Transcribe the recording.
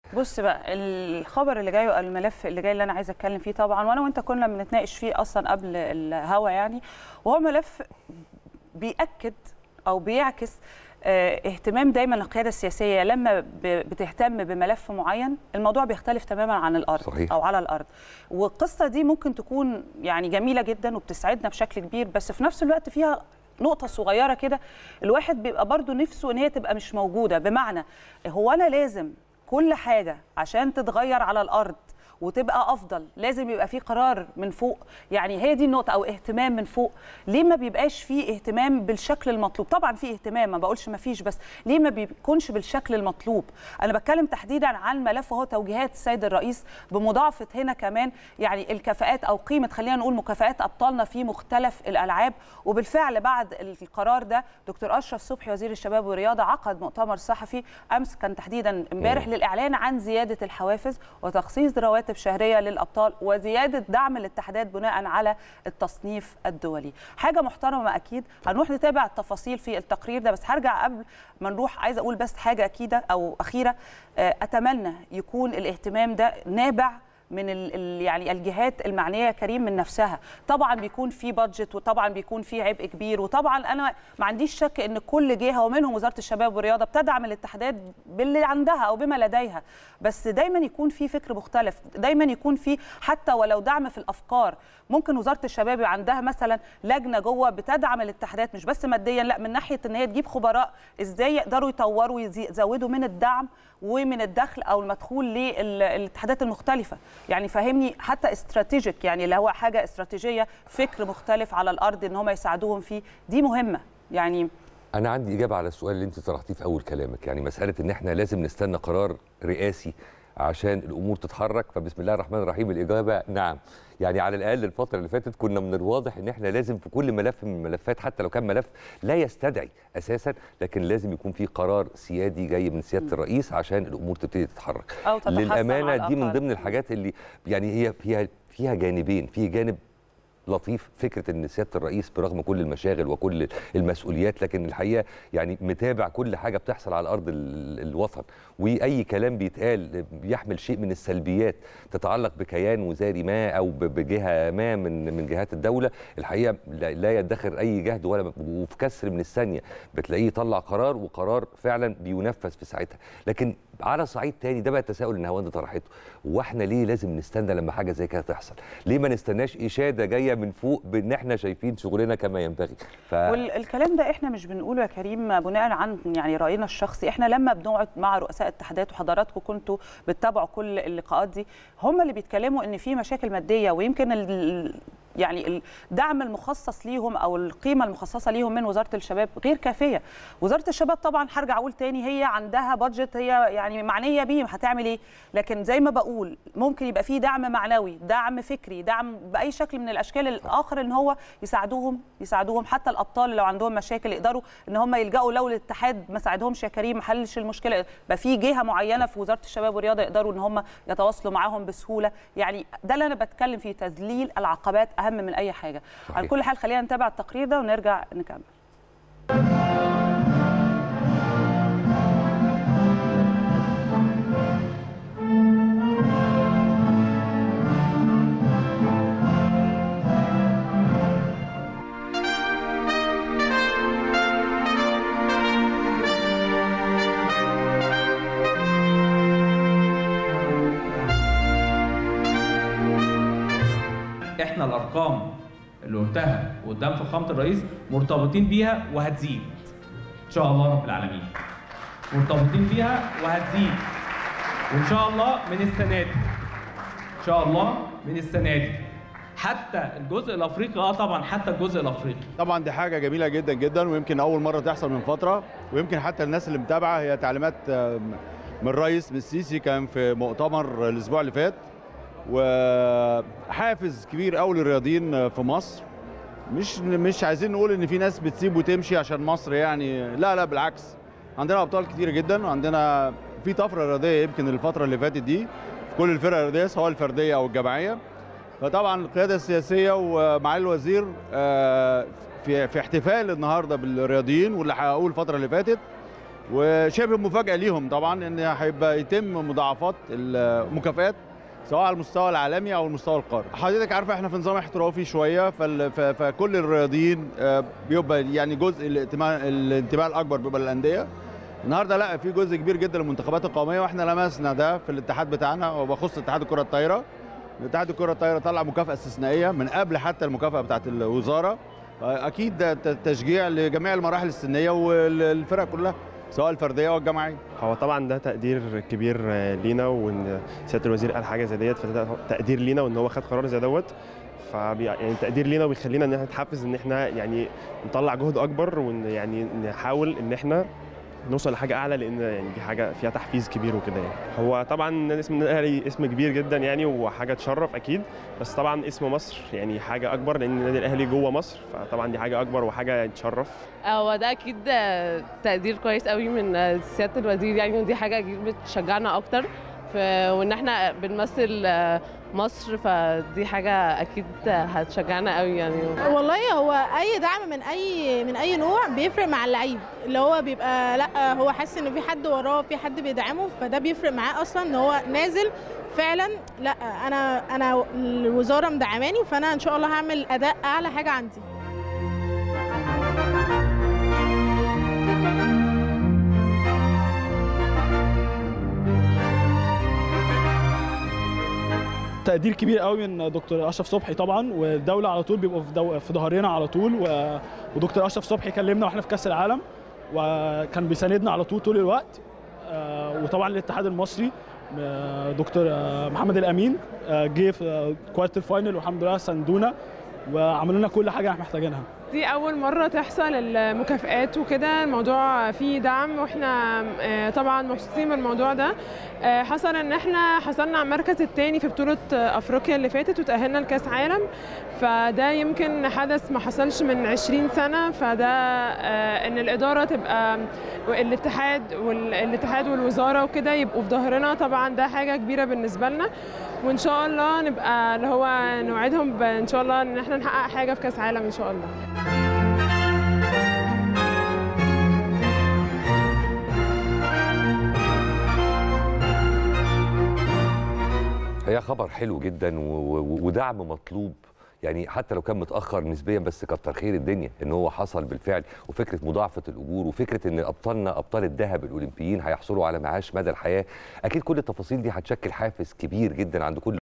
بص بقى الخبر اللي جاي الملف اللي جاي اللي انا عايزه اتكلم فيه طبعا وانا وانت كنا بنتناقش فيه اصلا قبل الهوا يعني وهو ملف بيأكد او بيعكس اهتمام دايما القياده السياسيه لما بتهتم بملف معين الموضوع بيختلف تماما عن الارض صحيح. او على الارض والقصه دي ممكن تكون يعني جميله جدا وبتسعدنا بشكل كبير بس في نفس الوقت فيها نقطه صغيره كده الواحد بيبقى برضو نفسه ان هي تبقى مش موجوده بمعنى هو انا لازم كل حاجه عشان تتغير على الارض وتبقى افضل لازم يبقى في قرار من فوق يعني هي دي النقطه او اهتمام من فوق ليه ما بيبقاش في اهتمام بالشكل المطلوب طبعا في اهتمام ما بقولش ما فيش بس ليه ما بيكونش بالشكل المطلوب انا بتكلم تحديدا عن ملف وهو توجيهات السيد الرئيس بمضاعفه هنا كمان يعني الكفاءات او قيمه خلينا نقول مكافآت ابطالنا في مختلف الالعاب وبالفعل بعد القرار ده دكتور اشرف صبحي وزير الشباب والرياضه عقد مؤتمر صحفي امس كان تحديدا امبارح للاعلان عن زياده الحوافز وتخصيص رواتب رواتب شهريه للابطال وزياده دعم الاتحادات بناء على التصنيف الدولي حاجه محترمه اكيد هنروح نتابع التفاصيل في التقرير ده بس هرجع قبل ما نروح عايزه اقول بس حاجه اكيده او اخيره اتمنى يكون الاهتمام ده نابع من ال يعني الجهات المعنيه يا كريم من نفسها طبعا بيكون في بادجت وطبعا بيكون في عبء كبير وطبعا انا ما عنديش شك ان كل جهه ومنهم وزاره الشباب والرياضه بتدعم الاتحادات باللي عندها او بما لديها بس دايما يكون في فكر مختلف دايما يكون في حتى ولو دعم في الافكار ممكن وزاره الشباب عندها مثلا لجنه جوه بتدعم الاتحادات مش بس ماديا لا من ناحيه ان هي تجيب خبراء ازاي يقدروا يطوروا ويزودوا من الدعم ومن الدخل او المدخول للاتحادات المختلفه يعني فهمني حتى استراتيجيك يعني اللي هو حاجه استراتيجيه فكر مختلف على الارض ان هم يساعدوهم فيه دي مهمه يعني انا عندي اجابه على السؤال اللي انت طرحتيه في اول كلامك يعني مساله ان احنا لازم نستنى قرار رئاسي عشان الامور تتحرك فبسم الله الرحمن الرحيم الاجابه نعم يعني على الاقل الفتره اللي فاتت كنا من الواضح ان احنا لازم في كل ملف من الملفات حتى لو كان ملف لا يستدعي اساسا لكن لازم يكون في قرار سيادي جاي من سياده الرئيس عشان الامور تبتدي تتحرك أو تتحسن للامانه على دي من الأقل. ضمن الحاجات اللي يعني هي فيها فيها جانبين في جانب لطيف فكره ان سياده الرئيس برغم كل المشاغل وكل المسؤوليات لكن الحقيقه يعني متابع كل حاجه بتحصل على ارض ال- الوطن واي كلام بيتقال بيحمل شيء من السلبيات تتعلق بكيان وزاري ما او ب- بجهه ما من من جهات الدوله الحقيقه لا لا يدخر اي جهد ولا وفي كسر من الثانيه بتلاقيه طلع قرار وقرار فعلا بينفذ في ساعتها لكن على صعيد تاني ده بقى التساؤل اللي نهاوند طرحته واحنا ليه لازم نستنى لما حاجه زي كده تحصل ليه ما نستناش اشاده جايه من فوق بان احنا شايفين شغلنا كما ينبغي ف... والكلام ده احنا مش بنقوله يا كريم بناء عن يعني راينا الشخصي احنا لما بنقعد مع رؤساء اتحادات وحضراتكم كنتوا بتتابعوا كل اللقاءات دي هم اللي بيتكلموا ان في مشاكل ماديه ويمكن ال يعني الدعم المخصص ليهم او القيمه المخصصه ليهم من وزاره الشباب غير كافيه وزاره الشباب طبعا هرجع اقول تاني هي عندها بادجت هي يعني معنيه بيه هتعمل ايه لكن زي ما بقول ممكن يبقى في دعم معنوي دعم فكري دعم باي شكل من الاشكال الاخر ان هو يساعدوهم يساعدوهم حتى الابطال لو عندهم مشاكل يقدروا ان هم يلجأوا لو الاتحاد ما ساعدهمش يا كريم ما حلش المشكله يبقى في جهه معينه في وزاره الشباب والرياضه يقدروا ان هم يتواصلوا معاهم بسهوله يعني ده اللي انا بتكلم فيه تذليل العقبات اهم من اي حاجه صحيح. على كل حال خلينا نتابع التقرير ده ونرجع نكمل احنا الارقام اللي قلتها قدام فخامه الرئيس مرتبطين بيها وهتزيد ان شاء الله رب العالمين مرتبطين بيها وهتزيد وان شاء الله من السنه دي ان شاء الله من السنه دي حتى الجزء الافريقي اه طبعا حتى الجزء الافريقي طبعا دي حاجه جميله جدا جدا ويمكن اول مره تحصل من فتره ويمكن حتى الناس اللي متابعه هي تعليمات آه، من الرئيس من السيسي كان في مؤتمر الاسبوع اللي فات وحافز كبير قوي للرياضيين في مصر مش مش عايزين نقول ان في ناس بتسيب وتمشي عشان مصر يعني لا لا بالعكس عندنا ابطال كتير جدا وعندنا في طفره رياضيه يمكن الفتره اللي فاتت دي في كل الفرق الرياضيه سواء الفرديه او الجماعيه فطبعا القياده السياسيه ومعالي الوزير آه، في في احتفال النهارده بالرياضيين واللي حققوه الفتره اللي فاتت وشبه مفاجاه ليهم طبعا ان هيبقى يتم مضاعفات المكافآت سواء على المستوى العالمي او المستوى القاري حضرتك عارفه احنا في نظام احترافي شويه فال- ف- فكل الرياضيين آه، بيبقى يعني جزء الانتماء الانتماء الاكبر بيبقى للانديه النهارده لا في جزء كبير جدا للمنتخبات القوميه واحنا لمسنا ده في الاتحاد بتاعنا وبخص اتحاد الكره الطايره اتحاد الكره الطايره طلع مكافاه استثنائيه من قبل حتى المكافاه بتاعت الوزاره اكيد ده ت- تشجيع لجميع المراحل السنيه والفرق كلها سواء الفرديه والجماعيه هو طبعا ده تقدير كبير آه، لينا وان سياده الوزير قال حاجه زي ديت فده تقدير لينا وان هو خد قرار زي دوت فبي يعني تقدير لينا وبيخلينا ان احنا نتحفز ان احنا يعني نطلع جهد اكبر وان يعني نحاول ان احنا نوصل لحاجه اعلى لان يعني دي حاجه فيها تحفيز كبير وكده يعني هو طبعا اسم النادي الاهلي اسم كبير جدا يعني وحاجه تشرف اكيد بس طبعا اسم مصر يعني حاجه اكبر لان النادي الاهلي جوه مصر فطبعا دي حاجه اكبر وحاجه تشرف هو ده اكيد آه، تقدير كويس قوي من آه، سياده الوزير يعني ودي حاجه اكيد بتشجعنا اكتر ف- وان احنا بنمثل آه، مصر فدي حاجه اكيد هتشجعنا قوي يعني والله هو اي دعم من اي من اي نوع بيفرق مع اللعيب اللي هو بيبقى لا هو حاسس ان في حد وراه في حد بيدعمه فده بيفرق معاه اصلا ان هو نازل فعلا لا انا انا الوزاره مدعماني فانا ان شاء الله هعمل اداء اعلى حاجه عندي تقدير كبير قوي من دكتور اشرف صبحي طبعا والدوله على طول بيبقوا في, دو... في ظهرنا على طول و... ودكتور اشرف صبحي كلمنا واحنا في كاس العالم وكان بيساندنا على طول طول الوقت آه، وطبعا الاتحاد المصري آه، دكتور آه، محمد الامين آه، جه في كوارتر فاينل والحمد لله ساندونا وعملوا لنا كل حاجه احنا محتاجينها دي أول مرة تحصل المكافآت وكده الموضوع فيه دعم واحنا آه، طبعا مبسوطين من الموضوع ده آه، حصل ان احنا حصلنا على المركز الثاني في بطولة آه، افريقيا اللي فاتت وتأهلنا لكأس عالم فده يمكن حدث ما حصلش من 20 سنة فده آه، ان الإدارة تبقى الاتحاد والاتحاد والوزارة وكده يبقوا في ظهرنا طبعا ده حاجة كبيرة بالنسبة لنا وان شاء الله نبقى اللي هو نوعدهم ب- ان شاء الله ان احنا نحقق حاجة في كأس عالم ان شاء الله هي خبر حلو جدا و- و- ودعم مطلوب يعني حتى لو كان متاخر نسبيا بس كتر خير الدنيا ان هو حصل بالفعل وفكره مضاعفه الاجور وفكره ان ابطالنا ابطال الذهب الاولمبيين هيحصلوا على معاش مدى الحياه اكيد كل التفاصيل دي هتشكل حافز كبير جدا عند كل